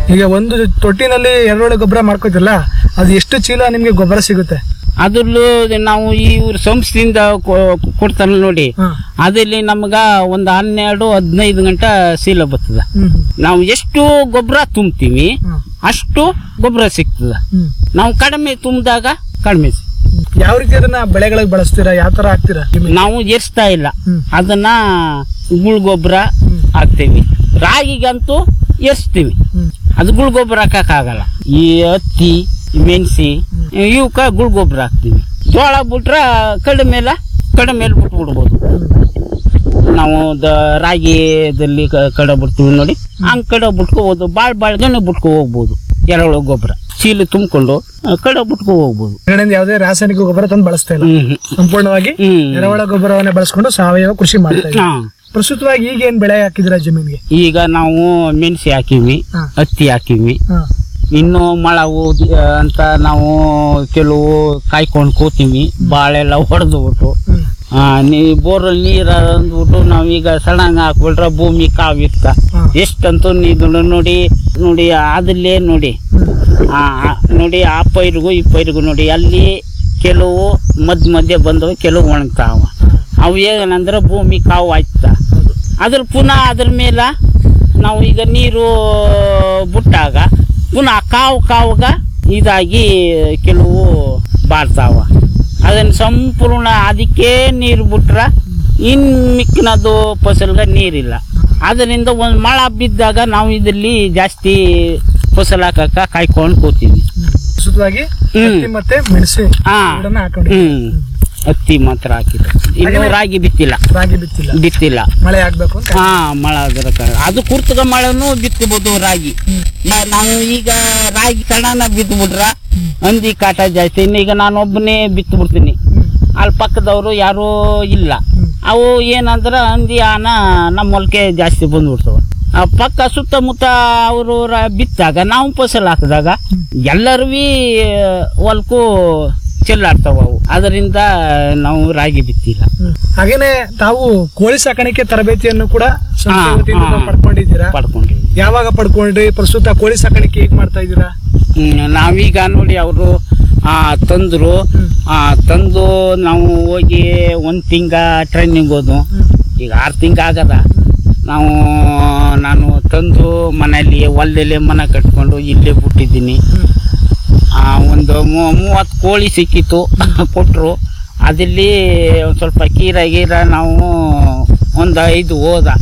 ಈಗ ಒಂದು ತೊಟ್ಟಿನಲ್ಲಿ ಎರೆಹುಳ ಗೊಬ್ಬರ ಮಾಡ್ಕೋತಿರಲ್ಲ ಅದು ಎಷ್ಟು ಚೀಲ ನಿಮ್ಗೆ ಗೊಬ್ಬರ ಸಿಗುತ್ತೆ ಅದ್ರಲ್ಲೂ ನಾವು ಇವ್ರ ಸಂಸ್ಥೆಯಿಂದ ಕೊ- ಕೊಡ್ತಾರಲ್ಲ ನೋಡಿ ಹ್ಮ್ ಅದಲ್ಲಿ ನಮ್ಗ ಒಂದು ಹನ್ನೆರಡು ಹದಿನೈದು ಗಂಟೆ ಸೀಲ ಬರ್ತದ ಹ್ಮ್ ನಾವು ಎಷ್ಟು ಗೊಬ್ಬರ ತುಂಬ್ತೀವಿ ಹ್ಮ್ ಅಷ್ಟು ಗೊಬ್ಬರ ಸಿಗ್ತದ ಹ್ಮ್ ನಾವು ಕಡಿಮೆ ತುಂಬಿದಾಗ ಕಡಿಮೆ ಸಿಗ್ತದೆ. ಹ್ಮ್. ಯಾವ ರೀತಿ ಅದನ್ನ ಬೆಳೆಗಳಿಗೆ ಬಳಸ್ತೀರಾ ಯಾವ ತರ ಹಾಕ್ತೀರಾ ಜಮೀನಿಗೆ? ನಾವು ಎರ್ಸ್ತಾ ಇಲ್ಲ ಹ್ಮ್. ಅದನ್ನ ಗುಳ್ ಗೊಬ್ಬರ ಹ್ಮ್. ಹಾಕ್ತೇವಿ ರಾಗಿಗಂತೂ ಎರ್ಸ್ತೀವಿ ಹ್ಮ್ ಅದು ಗುಳ್ ಗೊಬ್ಬರ ಹಾಕಕ್ಕಾಗಲ್ಲ ಈ ಹತ್ತಿ ಮೆಣಸಿ ಇವಕ್ಕ ಗುಳ್ ಗೊಬ್ಬರ ಹಾಕ್ತೀವಿ ಜೋಳ ಬಿಟ್ರ ಕಡಿಮೆಲ ಕಡಿಮೆಲ್ ಬಿಟ್ಬಿಡ್ಬೋದು ನಾವು ದ ರಾಗಿದಲ್ಲಿ ಕ- ಕಡೆ ಬಿಡ್ತೀವಿ ನೋಡಿ ಹಂಗ್ ಕಡೆ ಬಿಟ್ಕೋಬೋದು ಬಾಳ್ ಬಾಳ್ಗನೆ ಬಿಟ್ಕೊ ಹೋಗ್ಬೋದು ಎರೆಹುಳ ಗೊಬ್ಬರ ಚೀಲ ತುಂಬಿಕೊಂಡು ಕಡೆ ಬಿಟ್ಕೊ ಹೋಗ್ಬೋದು ಹೊರಗಡೆಯಿಂದ ಯಾವುದೇ ರಾಸಾಯನಿಕ ಗೊಬ್ಬರ ತಂದು ಬಳಸ್ತಾ ಇಲ್ಲ ಹ್ಮ್ ಸಂಪೂರ್ಣವಾಗಿ ಹ್ಮ್ ಎರೆಹುಳ ಗೊಬ್ಬರವನ್ನೇ ಬಳಸ್ಕೊಂಡು ಸಾವಯವ ಕೃಷಿ ಮಾಡ್ತಾ ಇದ್ದೀವಿ ಹಾ. ಪ್ರಸ್ತುತವಾಗಿ ಈಗ ಏನ್ ಬೆಳೆ ಹಾಕಿದಿರಾ ಜಮೀನಿಗೆ ಈಗ ನಾವು ಮೆಣಸಿ ಹಾಕಿವಿ ಹಾ. ಹತ್ತಿ ಹಾಕಿವಿ ಹಾ ಇನ್ನು ಮಳವು ದ- ಅಂತ ನಾವು ಕೆಲವು ಕಾಯ್ಕೊಂಡು ಕೂತೀವಿ ಬಾಳೆಲ್ಲ ಹೊಡೆದು ಬಿಟ್ಟು ಹ್ಮ್ ಆ, ನೀ ಬೋರಲ್ಲಿ ನೀರು ಅಂದ್ಬಿಟ್ಟು ನಾವೀಗ ಸಡನ್ ಹಾಕ್ಬಿಟ್ರೆ ಭೂಮಿ ಕಾವಿರ್ತ ಹಾ. ಎಷ್ಟಂತೂ ನೀರು ನೋಡಿ ನೋಡಿ ಅದಲ್ಲೇ ನೋಡಿ ಹ್ಮ್ ಆ, ಆ, ನೋಡಿ ಆ ಪೈರಿಗೂ ಈ ಪೈರಿಗೂ ನೋಡಿ ಅಲ್ಲಿ ಕೆಲವು ಮಧ್ಯ ಮಧ್ಯೆ ಬಂದವು ಕೆಲವು ಒಣಗ್ತಾವ ಅವು ಏನಂದ್ರೆ ಭೂಮಿ ಕಾವು ಆಯ್ತ ಹೌದು ಅದ್ರ ಪುನಃ ಅದ್ರ ಮೇಲೆ ನಾವು ಈಗ ನೀರು ಬಿಟ್ಟಾಗ ಪುನಃ ಕಾವು ಕಾವುಗ ಇದಾಗಿ ಕೆಲವು ಬಾರ್ತಾವ ಅದನ್ನು ಸಂಪೂರ್ಣ ಅದಕ್ಕೆ ನೀರು ಬಿಟ್ರ ಇನ್ ಮಿಕ್ಕಿನದು ಫಸಲ್ಗೆ ನೀರಿಲ್ಲ ಅದರಿಂದ ಒಂದು ಮಳೆ ಬಿದ್ದಾಗ ನಾವು ಇದರಲ್ಲಿ ಜಾಸ್ತಿ ಫಸಲ್ ಹಾಕಕ್ಕ ಕಾಯ್ಕೊಂಡು ಕೂತೀವಿ ಹ್ಮ್. ಪ್ರಸ್ತುತವಾಗಿ ಹ್ಮ್. ಹತ್ತಿ ಮತ್ತೆ ಮೆಣಸು ಹಾ ಎರಡನ್ನ ಹಾಕೊಂಡಿದ್ದೀವಿ ಹ್ಮ್ ಹತ್ತಿ ಮಾತ್ರ ಹಾಕಿದ್ರು ಇನ್ನು ಹಾಗೇನೆ- ರಾಗಿ ಬಿತ್ತಿಲ್ಲ ರಾಗಿ ಬಿತ್ತಿಲ್ಲ ಬಿತ್ತಿಲ್ಲ ಮಳೆ ಆಗ್ಬೇಕು ಅಂತ ಹಾ ಮಳೆ ಅದರ ಕಾರಣ. ಅದು ಕುರ್ತಗ ಮಳೆನೂ ಬಿತ್ತಬಹುದು ರಾಗಿ ನಾ- ನಾವು ಈಗ ರಾಗಿ ಸಡನ್ ಬಿತ್ತು ಬಿಟ್ರ ಹಂದಿ ಕಾಟ ಜಾಸ್ತಿ ಇನ್ನು ಈಗ ನಾನು ಒಬ್ಬನೇ ಬಿತ್ತು ಬಿಡ್ತೀನಿ ಹ್ಮ್. ಅಲ್ಲಿ ಪಕ್ಕದವರು ಯಾರೂ ಇಲ್ಲ ಹ್ಮ್. ಅವು ಏನಂದ್ರ ಹಂದಿ ಆನ ನಮ್ಮ ಹೊಲಕ್ಕೆ ಜಾಸ್ತಿ ಬಂದ್ಬಿಡ್ತಾವ ಆ ಪಕ್ಕ ಸುತ್ತಮುತ್ತ ಅವರು ಬಿತ್ತಾಗ ನಾವು ಫಸಲ್ ಹಾಕಿದಾಗ ಎಲ್ಲರೂ ಹೊಲ್ಕು ಚೆಲ್ಲಾಡ್ತಾವ ಅವು ಅದರಿಂದ ನಾವು ರಾಗಿ ಬಿತ್ತಿಲ್ಲ ಹ್ಮ್. ಹಾಗೇನೆ ತಾವು ಕೋಳಿ ಸಾಕಾಣಿಕೆ ತರಬೇತಿಯನ್ನು ಕೂಡ ಸಂಸ್ಥೆ ಹಾ, ವತಿಯಿಂದ ಹಾ. ಪಡ್ಕೊಂಡಿದ್ದೀರಾ ಪಡ್ಕೊಂಡಿವಿ ಯಾವಾಗ ಪಡ್ಕೊಂಡ್ರಿ ಪ್ರಸ್ತುತ ಕೋಳಿ ಸಾಕಾಣಿಕೆ ಹೇಗ್ ಮಾಡ್ತಾ ಇದ್ದೀರಾ ಹ್ಮ್, ನಾವೀಗ ನೋಡಿ ಅವರು ತಂದ್ರು ಆ, ತಂದು ನಾವು ಹೋಗಿ ಒಂದು ತಿಂಗ ಟ್ರೈನಿಂಗ್ ಹೋದ್ವು ಈಗ ಆರು ತಿಂಗ ಆಗದ ನಾವು ನಾನು ತಂದು ಮನೆಯಲ್ಲಿ ಹೊಲದಲ್ಲೇ ಮನೆ ಕಟ್ಕೊಂಡು ಇಲ್ಲೇ ಬಿಟ್ಟಿದ್ದೀನಿ ಆ, ಒಂದು ಮೂ- ಮೂವತ್ತು ಕೋಳಿ ಸಿಕ್ಕಿತ್ತು ಕೊಟ್ಟರು ಅದಲ್ಲಿ ಒಂದು ಸ್ವಲ್ಪ ಕೀರ ಗೀರ ನಾವು ಒಂದು ಐದು ಹೋದ